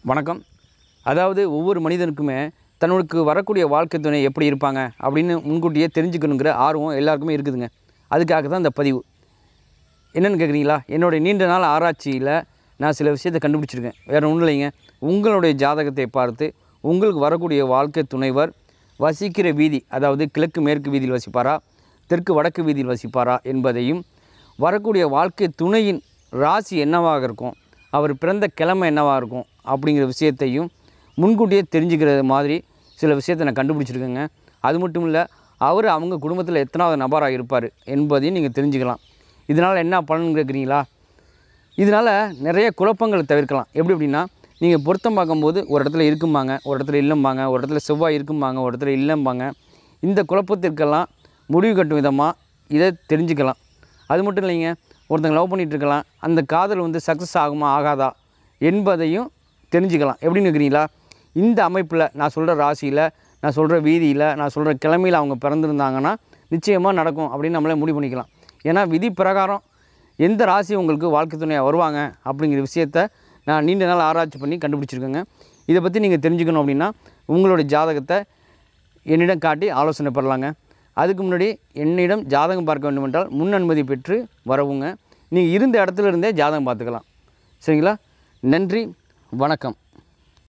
வணக்கம் அதாவது ஒவ்வொரு மனிதனுக்குமே தன்னுக்கு வரக்கூடிய வாழ்க்கை துணை எப்படி இருப்பாங்க அப்படின்னு முன்கூட்டியே தெரிஞ்சுக்கணுங்கிற ஆர்வம் எல்லாருக்குமே இருக்குதுங்க அதுக்காக தான் இந்த பதிவு என்னென்னு கேட்குறீங்களா என்னுடைய நீண்ட நாள் ஆராய்ச்சியில் நான் சில விஷயத்தை கண்டுபிடிச்சிருக்கேன் வேறு ஒன்றும் இல்லைங்க உங்களுடைய ஜாதகத்தை பார்த்து உங்களுக்கு வரக்கூடிய வாழ்க்கை துணைவர் வசிக்கிற வீதி அதாவது கிழக்கு மேற்கு வீதியில் வசிப்பாரா தெற்கு வடக்கு வீதியில் வசிப்பாரா என்பதையும் வரக்கூடிய வாழ்க்கை துணையின் ராசி என்னவாக இருக்கும் அவர் பிறந்த கிழமை என்னவாக இருக்கும் அப்படிங்கிற விஷயத்தையும் முன்கூட்டியே தெரிஞ்சுக்கிற மாதிரி சில விஷயத்தை நான் கண்டுபிடிச்சிருக்கேங்க அது மட்டும் இல்லை அவர் அவங்க குடும்பத்தில் எத்தனாவது நபராக இருப்பார் என்பதையும் நீங்கள் தெரிஞ்சுக்கலாம் இதனால் என்ன பலன் கேட்குறீங்களா இதனால் நிறைய குழப்பங்களை தவிர்க்கலாம் எப்படி அப்படின்னா நீங்கள் பொருத்தம் பார்க்கும்போது ஒரு இடத்துல இருக்கும்பாங்க ஒரு இடத்துல இல்லைம்பாங்க ஒரு இடத்துல செவ்வாய் இருக்கும்பாங்க ஒரு இடத்துல இல்லைம்பாங்க இந்த குழப்பத்திற்கெல்லாம் முடிவு கட்டும் விதமாக இதை தெரிஞ்சுக்கலாம் அது மட்டும் இல்லைங்க ஒருத்தங்க லவ் பண்ணிகிட்டு இருக்கலாம் அந்த காதல் வந்து சக்ஸஸ் ஆகுமா ஆகாதா என்பதையும் தெரிஞ்சுக்கலாம் எப்படின்னு இருக்கிறீங்களா இந்த அமைப்பில் நான் சொல்கிற ராசியில் நான் சொல்கிற வீதியில் நான் சொல்கிற கிழமையில் அவங்க பிறந்திருந்தாங்கன்னா நிச்சயமாக நடக்கும் அப்படின்னு நம்மளே முடிவு பண்ணிக்கலாம் ஏன்னா விதி பிரகாரம் எந்த ராசி உங்களுக்கு வாழ்க்கை துணையாக வருவாங்க அப்படிங்கிற விஷயத்த நான் நீண்ட நாள் ஆராய்ச்சி பண்ணி கண்டுபிடிச்சிருக்கேங்க இதை பற்றி நீங்கள் தெரிஞ்சுக்கணும் அப்படின்னா உங்களுடைய ஜாதகத்தை என்னிடம் காட்டி ஆலோசனை பெறலாங்க அதுக்கு முன்னாடி என்னிடம் ஜாதகம் பார்க்க வேண்டுமென்றால் முன் அனுமதி பெற்று வரவுங்க நீங்கள் இருந்த இடத்துல இருந்தே ஜாதகம் பார்த்துக்கலாம் சரிங்களா நன்றி வணக்கம்